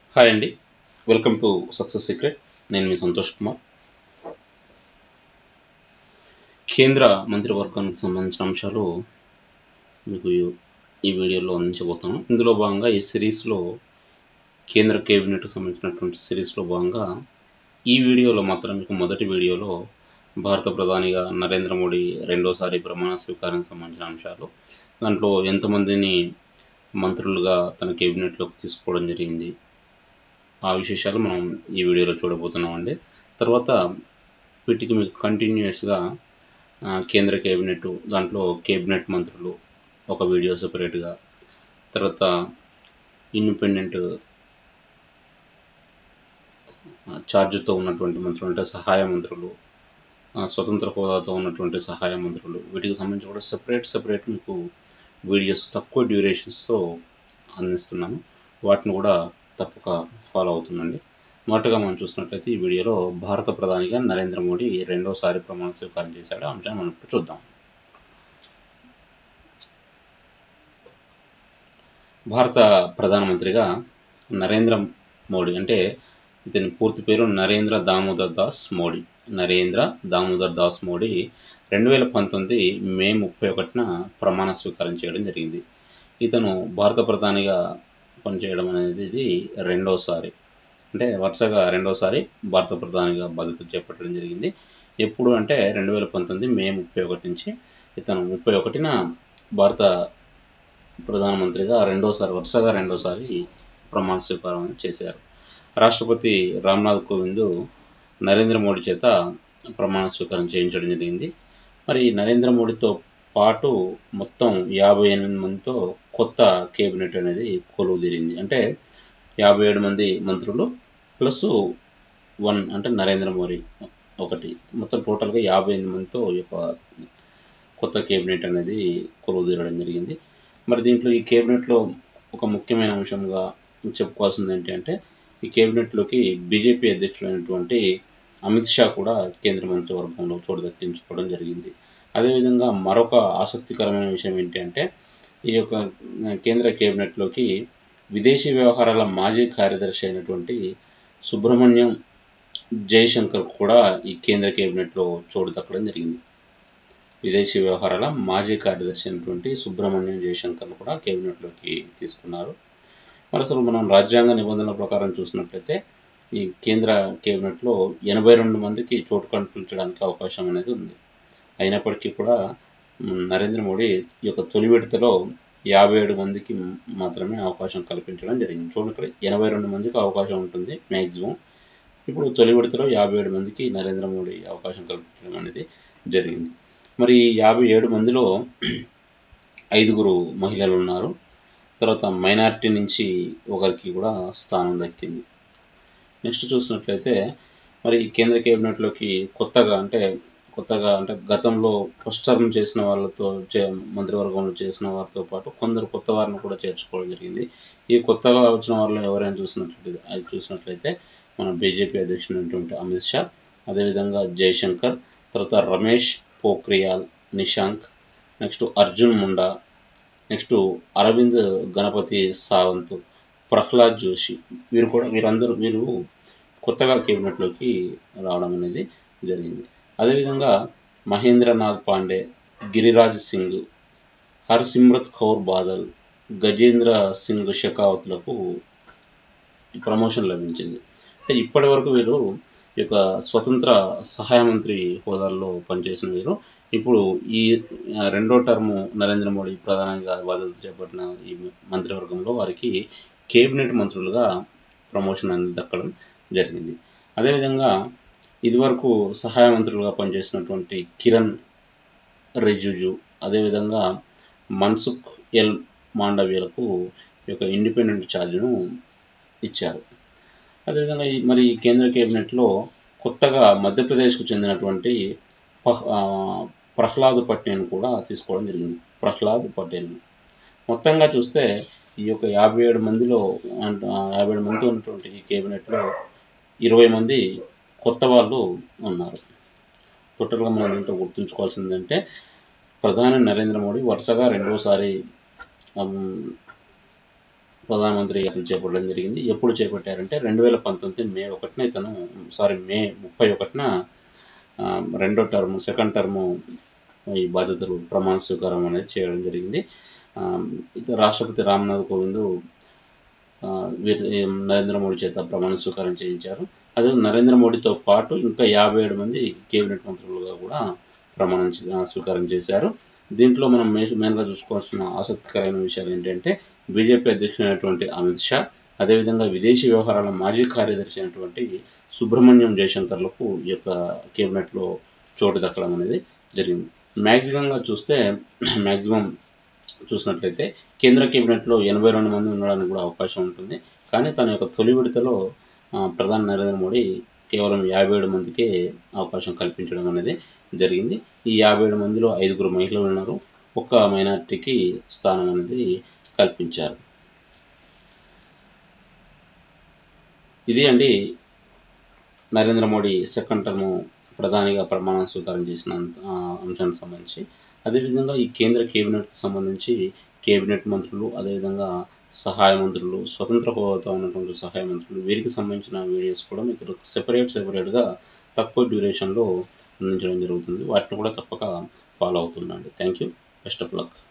hi అండి welcome to success secret నేను మీ సంతోష్ కుమార్ కేంద్ర మంత్రివర్గానికి సంబంధించిన అంశాలు మీకు ఈ వీడియోలో అందించబోతున్నాను ఇందులో భాగంగా ఈ సిరీస్లో కేంద్ర కేబినెట్కి సంబంధించినటువంటి సిరీస్లో భాగంగా ఈ వీడియోలో మాత్రం మీకు మొదటి వీడియోలో భారత ప్రధానిగా నరేంద్ర మోడీ రెండోసారి ప్రమాణ స్వీకారానికి సంబంధించిన అంశాలు దాంట్లో ఎంతమందిని మంత్రులుగా తన కేబినెట్లోకి తీసుకోవడం జరిగింది ఆ విశేషాలు మనం ఈ వీడియోలో చూడబోతున్నామండి తర్వాత వీటికి మీకు కంటిన్యూస్గా కేంద్ర కేబినెట్ దాంట్లో కేబినెట్ మంత్రులు ఒక వీడియో సపరేట్గా తర్వాత ఇండిపెండెంట్ ఛార్జ్తో ఉన్నటువంటి మంత్రులు అంటే సహాయ మంత్రులు స్వతంత్ర హోదాతో ఉన్నటువంటి సహాయ మంత్రులు వీటికి సంబంధించి కూడా సపరేట్ సపరేట్ మీకు వీడియోస్ తక్కువ డ్యూరేషన్స్తో అందిస్తున్నాను వాటిని కూడా తప్పక ఫాలో అవుతుందండి మొదటగా మనం చూసినట్లయితే ఈ వీడియోలో భారత ప్రధానిగా నరేంద్ర మోడీ రెండోసారి ప్రమాణ స్వీకారం చేశాడు ఆ అంశాన్ని మనం ఇప్పుడు చూద్దాం భారత ప్రధానమంత్రిగా నరేంద్ర మోడీ అంటే ఇతని పూర్తి పేరు నరేంద్ర దామోదర్ దాస్ మోడీ నరేంద్ర దామోదర్ దాస్ మోడీ రెండు వేల పంతొమ్మిది మే ముప్పై ఒకటిన ప్రమాణ స్వీకారం చేయడం జరిగింది ఇతను భారత ప్రధానిగా పనిచేయడం అనేది ఇది రెండోసారి అంటే వరుసగా రెండోసారి భారత ప్రధానిగా బాధ్యత చేపట్టడం జరిగింది ఎప్పుడు అంటే రెండు వేల పంతొమ్మిది మే ముప్పై ఒకటి నుంచి ఇతను ముప్పై ఒకటిన భారత ప్రధానమంత్రిగా రెండోసారి వరుసగా రెండోసారి ప్రమాణ స్వీకారం చేశారు రాష్ట్రపతి రామ్నాథ్ కోవింద్ నరేంద్ర మోడీ చేత ప్రమాణ స్వీకారం చేయించడం జరిగింది మరి నరేంద్ర మోడీతో పాటు మొత్తం యాభై ఎనిమిది మందితో కొత్త కేబినెట్ అనేది కొలువు తీరింది అంటే యాభై ఏడు మంది మంత్రులు ప్లస్ వన్ అంటే నరేంద్ర మోడీ ఒకటి మొత్తం టోటల్గా యాభై ఎనిమిది మందితో ఈ యొక్క కొత్త కేబినెట్ అనేది కొలువు తీరడం జరిగింది మరి దీంట్లో ఈ కేబినెట్లో ఒక ముఖ్యమైన అంశంగా చెప్పుకోవాల్సింది ఏంటి అంటే ఈ కేబినెట్లోకి బీజేపీ అధ్యక్షుడైనటువంటి అమిత్ షా కూడా కేంద్ర మంత్రివర్గంలో చోటు దక్కించుకోవడం జరిగింది అదేవిధంగా మరొక ఆసక్తికరమైన విషయం ఏంటి అంటే ఈ యొక్క కేంద్ర కేబినెట్లోకి విదేశీ వ్యవహారాల మాజీ కార్యదర్శి అయినటువంటి సుబ్రహ్మణ్యం జయశంకర్ కూడా ఈ కేంద్ర కేబినెట్లో చోటు దక్కడం జరిగింది విదేశీ వ్యవహారాల మాజీ కార్యదర్శి అయినటువంటి సుబ్రహ్మణ్యం జయశంకర్ కూడా కేబినెట్లోకి తీసుకున్నారు మరి అసలు మనం రాజ్యాంగ నిబంధనల ప్రకారం చూసినట్లయితే ఈ కేంద్ర కేబినెట్లో ఎనభై రెండు మందికి చోటు కల్పించడానికి అవకాశం అనేది ఉంది అయినప్పటికీ కూడా నరేంద్ర మోడీ ఈ యొక్క తొలి విడతలో యాభై ఏడు మందికి మాత్రమే అవకాశం కల్పించడం జరిగింది చూడండి ఇక్కడ ఎనభై రెండు మందికి అవకాశం ఉంటుంది మ్యాక్సిమం ఇప్పుడు తొలి విడతలో యాభై ఏడు మందికి నరేంద్ర మోడీ అవకాశం కల్పించడం అనేది జరిగింది మరి యాభై ఏడు మందిలో ఐదుగురు మహిళలు ఉన్నారు తర్వాత మైనారిటీ నుంచి ఒకరికి కూడా స్థానం దక్కింది నెక్స్ట్ చూసినట్లయితే మరి కేంద్ర కేబినెట్లోకి కొత్తగా అంటే కొత్తగా అంటే గతంలో ఫస్ట్ టర్మ్ చేసిన వాళ్ళతో చే మంత్రివర్గంలో చేసిన వారితో పాటు కొందరు కొత్త వారిని కూడా చేర్చుకోవడం జరిగింది ఈ కొత్తగా వచ్చిన వాళ్ళు ఎవరైనా చూసినట్లయితే అది చూసినట్లయితే మన బీజేపీ అధ్యక్షుడైనటువంటి అమిత్ షా అదేవిధంగా జయశంకర్ తర్వాత రమేష్ పోఖ్రియాల్ నిశాంక్ నెక్స్ట్ అర్జున్ ముండా నెక్స్ట్ అరవింద్ గణపతి సావంత్ ప్రహ్లాద్ జోషి వీరు కూడా వీరందరూ వీరు కొత్తగా కేబినెట్లోకి రావడం అనేది జరిగింది అదేవిధంగా మహేంద్రనాథ్ పాండే గిరిరాజ్ సింగ్ హర్సిమ్రత్ కౌర్ బాదల్ గజేంద్ర సింగ్ షెకావత్లకు ప్రమోషన్ లభించింది అంటే ఇప్పటి వరకు వీరు ఈ యొక్క స్వతంత్ర సహాయ మంత్రి హోదాల్లో పనిచేసిన వీరు ఇప్పుడు ఈ రెండో టర్ము నరేంద్ర మోడీ ప్రధానంగా బాధ్యత చేపట్టిన ఈ మంత్రివర్గంలో వారికి కేబినెట్ మంత్రులుగా ప్రమోషన్ అనేది దక్కడం జరిగింది అదేవిధంగా ఇదివరకు సహాయ మంత్రులుగా పనిచేసినటువంటి కిరణ్ రిజిజు అదేవిధంగా మన్సుఖ్ ఎల్ మాండవ్యలకు ఈ యొక్క ఇండిపెండెంట్ ఛార్జ్ను ఇచ్చారు అదేవిధంగా మరి ఈ కేంద్ర కేబినెట్లో కొత్తగా మధ్యప్రదేశ్కు చెందినటువంటి ప్రహ్లాద్ పటేల్ కూడా తీసుకోవడం జరిగింది ప్రహ్లాద్ పటేల్ మొత్తంగా చూస్తే ఈ యొక్క యాభై ఏడు మందిలో యాభై ఏడు మంది ఉన్నటువంటి ఈ కేబినెట్లో ఇరవై మంది కొత్త వాళ్ళు ఉన్నారు టోటల్గా మనం దీంట్లో గుర్తుంచుకోవాల్సిందంటే ప్రధాని నరేంద్ర మోడీ వరుసగా రెండోసారి ప్రధానమంత్రి అతను చేపట్టడం జరిగింది ఎప్పుడు చేపట్టారంటే రెండు వేల పంతొమ్మిది మే ఒకటిన ఇతను సారీ మే ముప్పై ఒకటిన ఆ, రెండో టర్మ్ సెకండ్ టర్మ్ ఈ బాధ్యతలు ప్రమాణ స్వీకారం అనేది చేయడం జరిగింది ఆ, ఇతను రాష్ట్రపతి రామ్నాథ్ కోవింద్ ఆ, వీరి ఈ నరేంద్ర మోడీ చేత ప్రమాణ స్వీకారం చేయించారు అదే నరేంద్ర మోడీతో పాటు ఇంకా యాభై ఏడు మంది కేబినెట్ మంత్రులుగా కూడా ప్రమాణం చే- ఆ, స్వీకారం చేశారు దీంట్లో మనం మే- మెయిన్గా చూసుకోవాల్సిన ఆసక్తికరమైన విషయాలు ఏంటంటే బీజేపీ అధ్యక్షుడైనటువంటి అమిత్ షా అదేవిధంగా విదేశీ వ్యవహారాల మాజీ కార్యదర్శి అయినటువంటి సుబ్రహ్మణ్యం జయశంకర్లకు ఈ యొక్క కేబినెట్లో చోటు దక్కడం అనేది జరిగింది మ్యాక్సిమంగా చూస్తే మ్యాక్సిమం చూసినట్లయితే కేంద్ర కేబినెట్లో ఎనభై రెండు మంది ఉండడానికి కూడా అవకాశం ఉంటుంది కానీ తన యొక్క తొలి విడతలో ఆ, ప్రధాని నరేంద్ర మోడీ కేవలం యాభై ఏడు మందికే అవకాశం కల్పించడం అనేది జరిగింది ఈ యాభై ఏడు మందిలో ఐదుగురు మహిళలు ఉన్నారు ఒక్క మైనారిటీకి స్థానం అనేది కల్పించారు ఇది అండి నరేంద్ర మోడీ సెకండ్ టర్మ్ ప్రధానిగా ప్రమాణ స్వీకారం చేసిన ఆ, అంశానికి సంబంధించి అదేవిధంగా ఈ కేంద్ర కేబినెట్కి సంబంధించి కేబినెట్ మంత్రులు అదేవిధంగా సహాయ మంత్రులు స్వతంత్ర హోదాతో ఉన్నటువంటి సహాయ మంత్రులు వీరికి సంబంధించిన వీడియోస్ కూడా మీకు సెపరేట్ సెపరేట్గా తక్కువ డ్యూరేషన్లో అందించడం జరుగుతుంది వాటిని కూడా తప్పక ఫాలో అవుతుండండి thank you best of luck